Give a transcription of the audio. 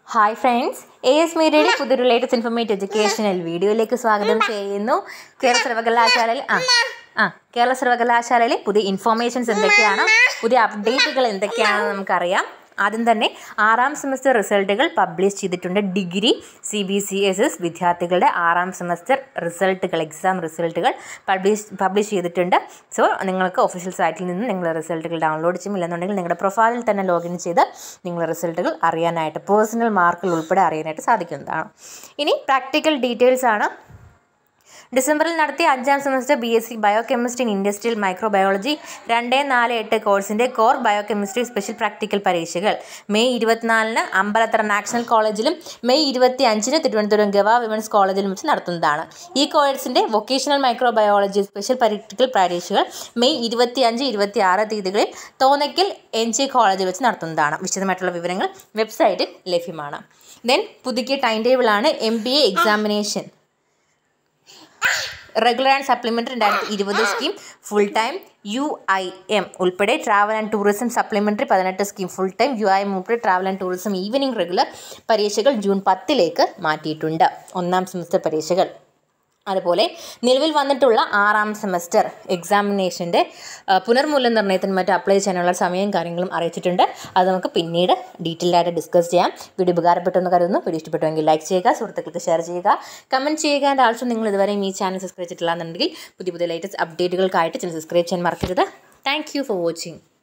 hi friends A S മീഡിയയുടെ പുതിയൊരു latest informative educational വീഡിയോയിലേക്ക് സ്വാഗതം ചെയ്യുന്നു കേരള സർവകലാശാലയിൽ ആ ആ കേരള സർവകലാശാലയിലെ പുതിയ ഇൻഫോർമേഷൻസ് എന്തൊക്കെയാണ് പുതിയ അപ്ഡേറ്റുകൾ എന്തൊക്കെയാണെന്ന് നമുക്കറിയാം ആദ്യം തന്നെ ആറാം സെമസ്റ്റർ റിസൾട്ടുകൾ പബ്ലിഷ് ചെയ്തിട്ടുണ്ട് degree C B C S S വിദ്യാർത്ഥികളുടെ ആറാം സെമസ്റ്റർ റിസൾട്ടുകൾ എക്സാം റിസൾട്ടുകൾ പബ്ലിഷ് പബ്ലിഷ് ചെയ്തിട്ടുണ്ട് സോ നിങ്ങൾക്ക് ഒഫീഷ്യൽ സൈറ്റിൽ നിന്ന് നിങ്ങളുടെ റിസൾട്ടുകൾ ഡൗൺലോഡ് ചെയ്യും ഇല്ലെന്നുണ്ടെങ്കിൽ നിങ്ങളുടെ പ്രൊഫൈലിൽ തന്നെ ലോഗിൻ ചെയ്ത് നിങ്ങളുടെ റിസൾട്ടുകൾ അറിയാനായിട്ട് പേഴ്സണൽ മാർക്കിൽ ഉൾപ്പെടെ അറിയാനായിട്ട് സാധിക്കുന്നതാണ് ഇനി പ്രാക്ടിക്കൽ ഡീറ്റെയിൽസ് ആണ് ഡിസംബറിൽ നടത്തിയ അഞ്ചാം semester B S C biochemistry in industrial microbiology രണ്ട് നാല് എട്ട് കോഴ്സിൻ്റെ കോർ ബയോകെമിസ്ട്രി സ്പെഷ്യൽ പ്രാക്ടിക്കൽ പരീക്ഷകൾ മെയ് ഇരുപത്തിനാലിന് അമ്പലത്തറ നാഷണൽ കോളേജിലും മെയ് ഇരുപത്തി അഞ്ചിന് തിരുവനന്തപുരം ഗവ വിമൻസ് കോളേജിലും വെച്ച് നടത്തുന്നതാണ് ഈ കോഴ്സിൻ്റെ വൊക്കേഷണൽ മൈക്രോബയോളജി സ്പെഷ്യൽ പ്രാക്ടിക്കൽ പരീക്ഷകൾ മെയ് ഇരുപത്തി അഞ്ച് ഇരുപത്തി ആറ് തീയതികളിൽ തോന്നയ്ക്കൽ എൻ ജി കോളേജിൽ വെച്ച് നടത്തുന്നതാണ് വിശദമായിട്ടുള്ള വിവരങ്ങൾ വെബ്സൈറ്റിൽ ലഭ്യമാണ് ദെൻ പുതുക്കിയ ടൈം ടേബിളാണ് M B A examination regular and supplementary രണ്ടായിരത്തി ഇരുപത് scheme full time U I M ഉൾപ്പെടെ ട്രാവൽ ആൻഡ് ടൂറിസം സപ്ലിമെൻ്ററി പതിനെട്ട് scheme full time U I M ഉൾപ്പെടെ travel and tourism evening regular പരീക്ഷകൾ ജൂൺ പത്തിലേക്ക് മാറ്റിയിട്ടുണ്ട് ഒന്നാം സെമസ്റ്റർ പരീക്ഷകൾ അതുപോലെ നിലവിൽ വന്നിട്ടുള്ള ആറാം സെമസ്റ്റർ എക്സാമിനേഷൻ്റെ പുനർമൂല്യനിർണ്ണയത്തിന് മറ്റും അപ്ലൈ ചെയ്യാനുള്ള സമയവും കാര്യങ്ങളും അറിയിച്ചിട്ടുണ്ട് അത് നമുക്ക് പിന്നീട് ഡീറ്റെയിൽ ആയിട്ട് ഡിസ്കസ് ചെയ്യാം വീഡിയോ ഉപകാരപ്പെട്ടെന്ന് കരുതുന്നു വീഡിയോ ഇഷ്ടപ്പെട്ടുവെങ്കിൽ ലൈക്ക് ചെയ്യുക സുഹൃത്തുക്കൾക്ക് ഷെയർ ചെയ്യുക കമൻറ്റ് ചെയ്യുക ആൻഡ് ആൾസോ നിങ്ങൾ ഇതുവരെയും ഈ ചാനൽ സബ്സ്ക്രൈബ് ചെയ്തിട്ടില്ല എന്നുണ്ടെങ്കിൽ പുതിയ പുതിയ ലേറ്റസ്റ്റ് അപ്ഡേറ്റുകൾക്കായിട്ട് ചാനൽ സബ്സ്ക്രൈബ് ചെയ്യാൻ മറക്കരുത് താങ്ക് യു ഫോർ വാച്ചിങ്